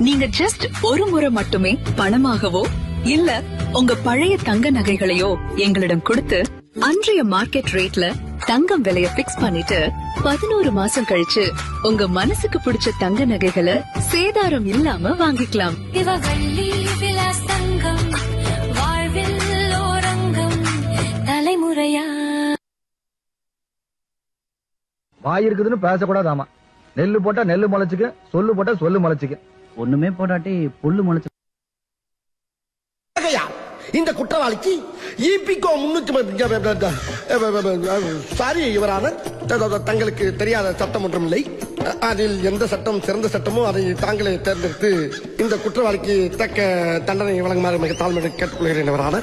நீங்க ஜஸ்ட் ஒரு முறை மட்டுமே பணமாகவோ இல்ல உங்க பழைய தங்க நகைகளையோ எங்களிடம் கொடுத்து அன்றைய மார்க்கெட் ரேட்ல தங்கம் விலைய பிக்ஸ் பண்ணிட்டு பதினோரு மாசம் கழிச்சு உங்க மனசுக்கு பிடிச்ச தங்க நகைகளை சேதாரம் இல்லாம வாங்கிக்கலாம் சிவவள்ளி விலாஸ் தங்கம் வாழ்வில் ஓரங்கம் தலைமுறையா வாய் இருக்குதுன்னு பேசக்கூடாதாமா நெல்லு போட்டா நெல்லு முளைச்சுக்கு சொல்லு போட்டா சொல்லு முளைச்சுக்கு ஒண்ணுமே போடாட்டி புல்லு முளைச்சு ஆகையால் இந்த குற்றவாளிக்கு இபிகோ முன்னூத்தி சாரி யுவரான தங்களுக்கு தெரியாத சட்டம் ஒன்றும் இல்லை அதில் எந்த சட்டம் சிறந்த சட்டமோ அதை தாங்களே தேர்ந்தெடுத்து இந்த குற்றவாளிக்கு தக்க தண்டனை வழங்குமாறு மிக தாழ்மையை கேட்டுக்கொள்கிறேன் யுவரான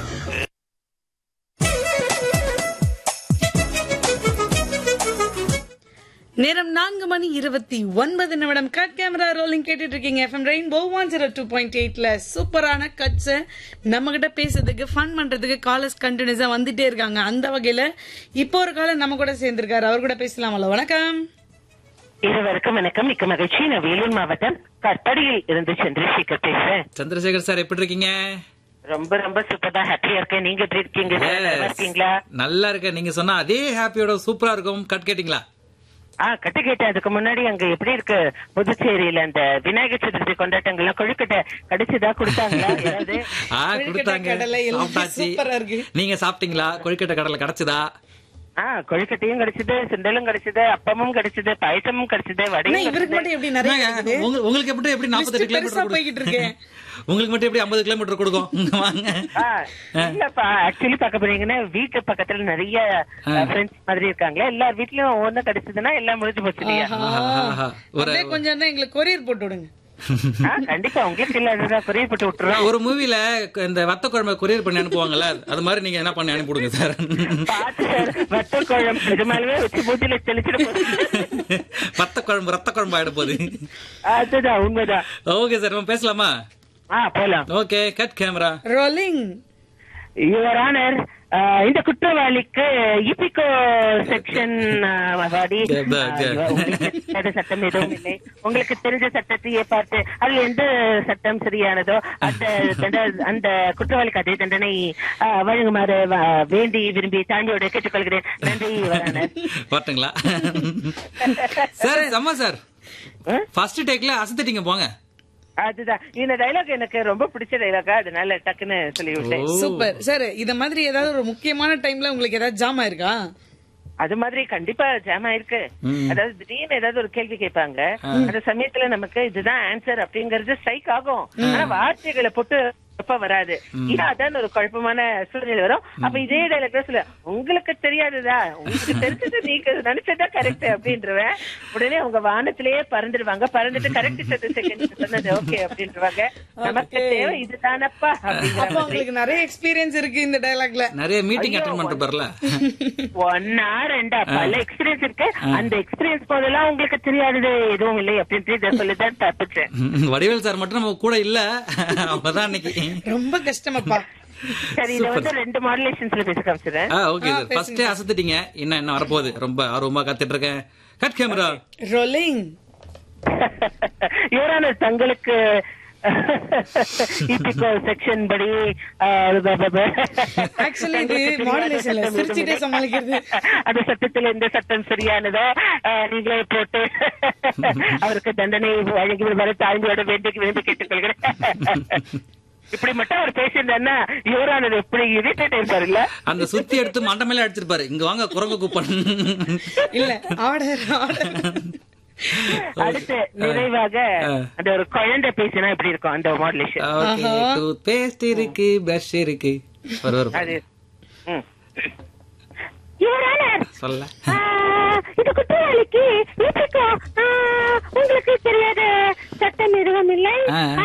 நேரம் நான்கு மணி இருபத்தி ஒன்பது நிமிடம் கட் கேமரா ரோலிங் கேட்டுட்டு இருக்கீங்க FM rainbow one zero two point எயிட்ல சூப்பரான கட்ஸ் நம்ம கிட்ட பேசுறதுக்கு ஃபன் பண்றதுக்கு காலர்ஸ் கண்டினியூஸா வந்துட்டே இருக்காங்க அந்த வகையில இப்போ ஒரு காலம் நம்ம கூட சேர்ந்திருக்காரு அவர் கூட பேசலாமல்ல வணக்கம் இருவருக்கும் வணக்கம் மிக்க மகிழ்ச்சி நான் வேலூர் மாவட்டம் கற்படியில் இருந்து சந்திரசேகர் பேசுறேன் சந்திரசேகர் சார் எப்படி இருக்கீங்க ரொம்ப ரொம்ப சூப்பரா ஹாப்பியா இருக்கேன் நீங்க எப்படி இருக்கீங்க சார்? நல்லா இருக்கீங்களா நல்லா இருக்க நீங்க சொன்னா அதே ஹாப்பியோட சூப்பரா இருக்கும் கட் கேட்டிங்களா ஆ கட்டு கேட்டேன் அதுக்கு முன்னாடி அங்க எப்படி இருக்கு புதுச்சேரியில அந்த விநாயகர் சதுர்த்தி கொண்டாட்டங்கள்லாம் கொழுக்கட்டை கிடைச்சதா கொடுத்தாங்களா ஏதாவது ஆ கொழுக்கட்டை கொடுத்தாங்க கடலை எல்லாம் சாப்பிட்டாச்சு சூப்பரா இருக்கு. நீங்க சாப்பிட்டீங்களா கொழுக்கட்டை கடலை கிடைச்சதா ஆ கொழுக்கட்டையும் கிடைச்சது சுண்டலும் கிடைச்சது அப்பமும் கிடைச்சது பாயசமும் கிடைச்சது ஆனா வடையும் இவருக்கு மட்டும் எப்படி நிறைய இருக்குது? உங்க- உங்களுக்கு எப்படி எப்படி நாற்பத்தெட்டு List பெருசா போய்கிட்டு கிலோமீட்டர் இருக்கு. உங்களுக்கு மட்டும் எப்படி ஐம்பது கிலோமீட்டர் கொடுக்கும் இங்க வாங்க ஆ, இல்லப்பா ஆக்சுவலி பாக்க போறீங்கன்னா வீட்டு பக்கத்துல நிறைய ஃப்ரெண்ட்ஸ் மாதிரி இருக்காங்களா எல்லார் வீட்லயும் ஒண்ணு கிடைச்சதுன்னா எல்லாம் முடிஞ்சு போச்சு இல்லையா ஆஹா. ஒரு அப்படியே கொஞ்சம் இருந்தா எங்களுக்கு கொரியர் போட்டு விடுங்க ஆ, கண்டிப்பா உங்களுக்கு இல்லாததா கொரியர் போட்டு விட்டுறோம் ஒரு மூவில இந்த வத்த குழம்பு கொரியர் பண்ணி அனுப்புவாங்கல்ல அது மாதிரி நீங்க என்ன பண்ணி அனுப்பிடுங்க சார் பாத்து சார் வத்த குழம்பு இது மேலவே வச்சு மூஞ்சில தெளிச்சிட்டு போகுது. வத்த குழம்பு ரத்த குழம்பு ஆயிட போகுது அதுதான் உண்மைதான் ஓகே சார் நம்ம பேசலாமா ஆ போலாம் okay cut camera rolling your honour இந்த குற்றவாளிக்கு இபிகோ செக்ஷன் வாடி Yeah, but, ஆ, yeah. உங்களுக்கு தெரியாத சட்டம் எதுவும் இல்லை உங்களுக்கு தெரிஞ்ச சட்டத்தையே பார்த்து அதுல எந்த சட்டம் சரியானதோ அந்த தண்ட- அந்த குற்றவாளிக்கு அதே தண்டனை ஆ, வழங்குமாறு வ- வேண்டி விரும்பி தாண்டியோட கேட்டுக்கொள்கிறேன் நன்றி யுவர் ஆனர் பாட்டுங்களா சார் செம்ம சார் ஃபர்ஸ்ட் டேக்ல அசத்திட்டீங்க போங்க அதுதான் இந்த டைலாக் எனக்கு ரொம்ப பிடிச்ச டைலாக்கா அதனால டக்குன்னு சொல்லி விட்டேன் சூப்பர் சார் இத மாதிரி ஏதாவது ஒரு முக்கியமான டைம்ல உங்களுக்கு ஏதாவது ஜாம் ஆயிருக்கா அது மாதிரி கண்டிப்பா ஜாம் ஆயிருக்கு அதாவது திடீர்னு ஏதாவது ஒரு கேள்வி கேட்பாங்க அந்த சமயத்துல நமக்கு இதுதான் ஆன்சர் அப்படிங்கறது ஸ்ட்ரைக் ஆகும் ஆனா வார்த்தைகளை போட்டு குழப்ப வராது இது அதான் ஒரு குழப்பமான சூழ்நிலை வரும் அப்ப இதே டைலாக் சொல்ல உங்களுக்கு தெரியாதுதா உங்களுக்கு தெரிஞ்சது நீங்க நினைச்சதா கரெக்ட் அப்படின்றவன் உடனே அவங்க வானத்திலேயே பறந்துடுவாங்க பறந்துட்டு கரெக்ட் செகண்ட் சொன்னது ஓகே அப்படின்றவாங்க நமக்கு தேவை இதுதானப்பா அப்படிங்கிற அப்ப மாதிரி உங்களுக்கு நிறைய எக்ஸ்பீரியன்ஸ் இருக்கு இந்த டைலாக்ல நிறைய மீட்டிங் அட்டன் பண்ணிட்டு பாருல ஒன்னா ரெண்டா பல எக்ஸ்பீரியன்ஸ் இருக்கு அந்த எக்ஸ்பீரியன்ஸ் போதெல்லாம் உங்களுக்கு தெரியாதது எதுவும் இல்லை அப்படின்ட்டு இதை சொல்லிதான் தப்பிச்சேன் வடிவேல் சார் மட்டும் நம்ம கூட இல்ல அவங்கதான் அன்னைக்கு ரொம்ப கஷ்டமப்பா சரி இதை வந்து ரெண்டு மாடுலேஷன்ஸ்ல பேச காமிச்சிடுறேன் ஆ ஓகே சார் ஃபர்ஸ்டே அசத்திட்டீங்க என்ன என்ன வரப்போகுது ரொம்ப ஆர்வமா காத்துட்டு இருக்கேன் கட் கேமரா ரோலிங் யுவரான தங்களுக்கு இபிகோ செக்ஷன் படி Actually, இது modulation இல்ல, சிரிச்சுட்டே சமாளிக்கிறது. அந்த சட்டத்துல எந்த சட்டம் சரியானதோ அஹ், நீங்களே போட்டு அவருக்கு தண்டனை வழங்கி வர தாழ்மையோட வேண்டி விரும்பி கேட்டுக்கொள்கிறேன் இப்படி மட்டும் அவர் பேசியிருந்தாருன்னா யுவரானது எப்படி இரிட்டேட் இருப்பாரு இல்ல அந்த சுத்தி எடுத்து மண்டை மேல அடிச்சிருப்பாரு இங்க வாங்க குரங்கு குப்பன் இல்ல ஆர்டர் ஆர்டர் அடுத்து நிறைவாக அந்த ஒரு குழந்தை பேசினா எப்படி இருக்கும் அந்த மாடுலேஷன் ஓகே டூத் பேஸ்ட் இருக்கு பிரஷ் இருக்கு வரும் வரும் அது ம். யுவரானர் சொல்ல ஆ, இது குற்றவாளிக்கு இபிகோ ஆ, உங்களுக்கு தெரியாத சட்டம் எதுவும் இல்லை ஆ. ஆ,